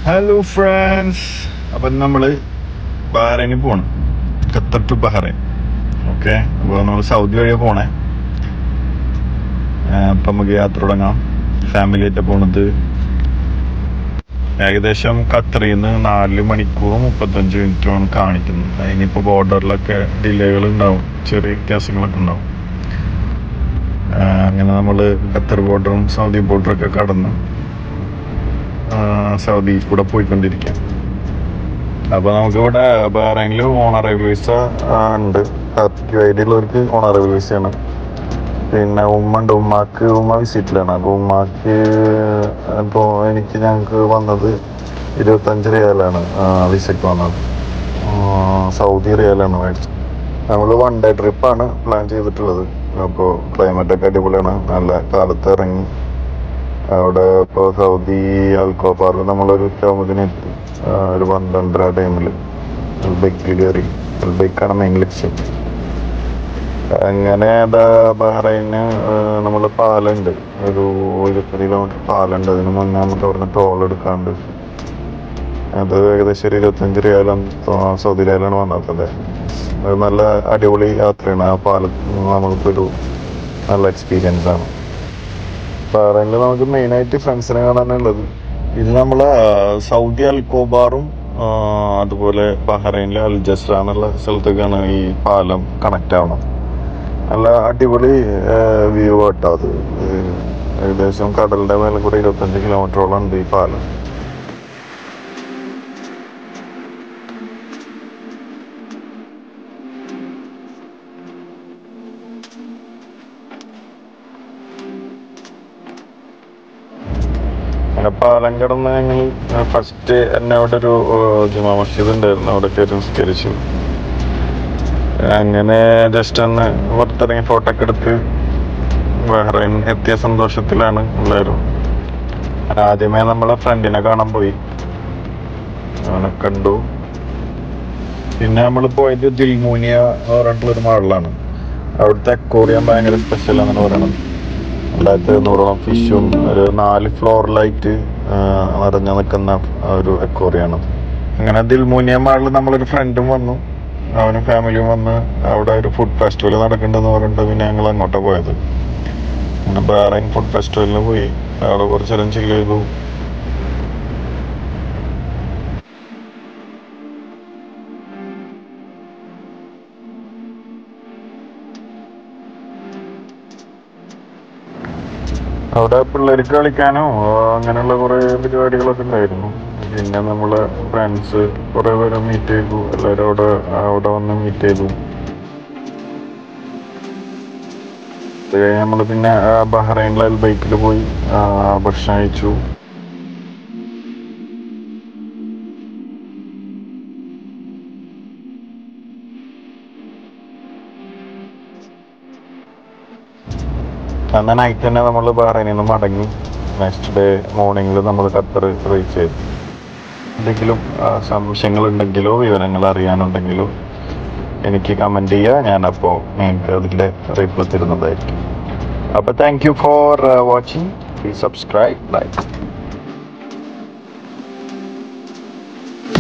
hello friends അപ്പം നമ്മൾ ബഹ്റൈനിൽ പോകണം ഖത്തർ ടു ബഹ്റൈൻ ഓക്കെ അപ്പോൾ നമ്മൾ സൗദി വഴിയാണ് പോണേ അപ്പം നമുക്ക് യാത്ര തുടങ്ങാം ഫാമിലി ആയിട്ട് പോണത് ഏകദേശം ഖത്തറിൽ നിന്ന് നാല് മണിക്കൂർ മുപ്പത്തഞ്ച് മിനിറ്റുമാണ് കാണിക്കുന്നത് ഇനിയിപ്പോൾ ബോർഡറിലൊക്കെ ഡിലേകൾ ഉണ്ടാവും ചെറിയ വ്യത്യാസങ്ങളൊക്കെ ഉണ്ടാവും ആ, അങ്ങനെ നമ്മൾ ഖത്തർ ബോർഡറും സൗദി ബോർഡറൊക്കെ കടന്ന് ആ, സൗദി കൂടെ പോയിക്കൊണ്ടിരിക്കാം അപ്പൊ നമുക്ക് ഇവിടെ ബഹ്റൈനിൽ ഓണറബിൾ വിസ ഉണ്ട് ഉള്ളവർക്ക് ഓണറബിൾ വിസയാണ് പിന്നെ ഉമ്മ ഉണ്ട് ഉമ്മാക്ക് ഉമ്മ വിസിറ്റിലാണ് അപ്പൊ ഉമ്മാക്ക് ഇപ്പോ എനിക്ക് ഞങ്ങൾക്ക് വന്നത് ഇരുപത്തഞ്ച് റിയാലാണ് വിസയ്ക്ക് വന്നത് ആ, സൗദി റിയാലാണ് മേടിച്ചത് നമ്മൾ വൺ ഡേ ട്രിപ്പാണ് പ്ലാൻ ചെയ്തിട്ടുള്ളത് അപ്പോൾ ക്ലൈമറ്റ് ഒക്കെ അടിപൊളിയാണ് നല്ല കാലത്ത് ഇറങ്ങി അവിടെ ഇപ്പോൾ സൗദി അൽക്കോ പാർക്ക് നമ്മളൊരു ഉച്ചയാകുമ്പോഴത്തേന് എത്തി ആ, ഒരു പന്ത്രണ്ടര ടൈമിൽ അൽബൈക്കിൽ കയറി അൽബൈക്കാണ് മെയിൻ ലക്ഷ്യം അങ്ങനെ അതാ ബഹ്റൈന് നമ്മൾ പാലുണ്ട് ഒരു ഇരുപത് കിലോമീറ്റർ പാലുണ്ട് അതിന് മുന്നേ നമുക്ക് അവിടുന്ന് ടോൾ എടുക്കാണ്ട് അത് ഏകദേശം ഒരു ഇരുപത്തഞ്ച് റിയാലാണ് സൗദി റിയാലാണ് വന്നത് അത് നല്ല അടിപൊളി യാത്രയാണ് ആ പാലത്ത് നമുക്കൊരു നല്ല എക്സ്പീരിയൻസ് ആണ് ബഹ്റൈനിൽ നമുക്ക് മെയിനായിട്ട് ഫ്രണ്ട്സിനെ കാണാനുള്ളത് ഇത് നമ്മൾ സൗദി അൽക്കോബാറും ആ, അതുപോലെ ബഹ്റൈനിലെ അൽ ജസ്ര എന്നുള്ള സ്ഥലത്തേക്കാണ് ഈ പാലം കണക്ട് ആവണം നല്ല അടിപൊളി വ്യൂ ആട്ടോ അത് ഇത് ഏകദേശം കടലിന്റെ മേലെ കൂടെ ഇരുപത്തഞ്ച് കിലോമീറ്ററോളം ഉണ്ട് ഈ പാലം അങ്ങനെ പാലം കടന്ന് ഞങ്ങൾ ഫസ്റ്റ് എന്നെ അവിടെ ഒരു ഏഹ്, ജുമാ മസ്ജിദ് ഉണ്ടായിരുന്നു അവിടെ കയറി നിസ്കരിച്ചു അങ്ങനെ ജസ്റ്റ് ഒന്ന് പുറത്തിറങ്ങി ഫോട്ടോ ഒക്കെ എടുത്ത് ബഹ്റൈൻ എത്തിയ സന്തോഷത്തിലാണ് എല്ലാവരും ആദ്യമേ നമ്മളെ ഫ്രണ്ടിനെ കാണാൻ പോയി അവനെ കണ്ടു പിന്നെ നമ്മൾ പോയത് ദിൽമൂനിയ എന്ന് പറഞ്ഞിട്ടുള്ള ഒരു മാളിലാണ് അവിടുത്തെ അക്കോറിയം ഭയങ്കര സ്പെഷ്യൽ ആണെന്ന് പറയണത് രണ്ടായിരത്തി എഴുന്നൂറോളം ഫിഷും ഒരു നാല് ഫ്ലോറിലായിട്ട് നിറഞ്ഞു നിൽക്കുന്ന ഒരു അക്കോറിയാണ് അങ്ങനെ ദിൽമൂനിയ മാളിൽ നമ്മളൊരു ഫ്രണ്ടും വന്നു അവനും ഫാമിലിയും വന്ന് അവിടെ ഒരു ഫുഡ് ഫെസ്റ്റിവൽ നടക്കുന്നുണ്ടെന്ന് പറഞ്ഞിട്ട് പിന്നെ ഞങ്ങൾ അങ്ങോട്ടാണ് പോയത് അങ്ങനെ ബഹ്റൈൻ ഫുഡ് ഫെസ്റ്റിവലിന് പോയി അവിടെ കുറച്ച് നേരം ചില്ല് ചെയ്തു അവിടെ പിള്ളേർക്ക് കളിക്കാനോ ആ, അങ്ങനെയുള്ള കുറെ പരിപാടികളൊക്കെ ഉണ്ടായിരുന്നു പിന്നെ നമ്മളെ ഫ്രണ്ട്സ് കുറെ പേരെ മീറ്റ് ചെയ്തു എല്ലാവരും അവിടെ അവിടെ വന്ന് മീറ്റ് ചെയ്തു അത് കഴിഞ്ഞ് നമ്മൾ പിന്നെ ആ, ബഹ്റൈനിലെ ബൈക്കിൽ പോയി ആ, ഭക്ഷണം കഴിച്ചു അന്ന് നൈറ്റ് തന്നെ നമ്മൾ ബഹ്റൈനിൽ നിന്ന് മടങ്ങി നെക്സ്റ്റ് ഡേ മോർണിംഗിൽ നമ്മൾ ഖത്തർ റീച്ച് ചെയ്തു എന്തെങ്കിലും ആ, സംശയങ്ങളുണ്ടെങ്കിലോ വിവരങ്ങൾ അറിയാനുണ്ടെങ്കിലോ എനിക്ക് കമൻറ്റ് ചെയ്യുക ഞാനപ്പോൾ നിങ്ങൾക്ക് അതിൻ്റെ റിപ്ലൈ തരുന്നതായിരിക്കും അപ്പോൾ thank you for watching please subscribe like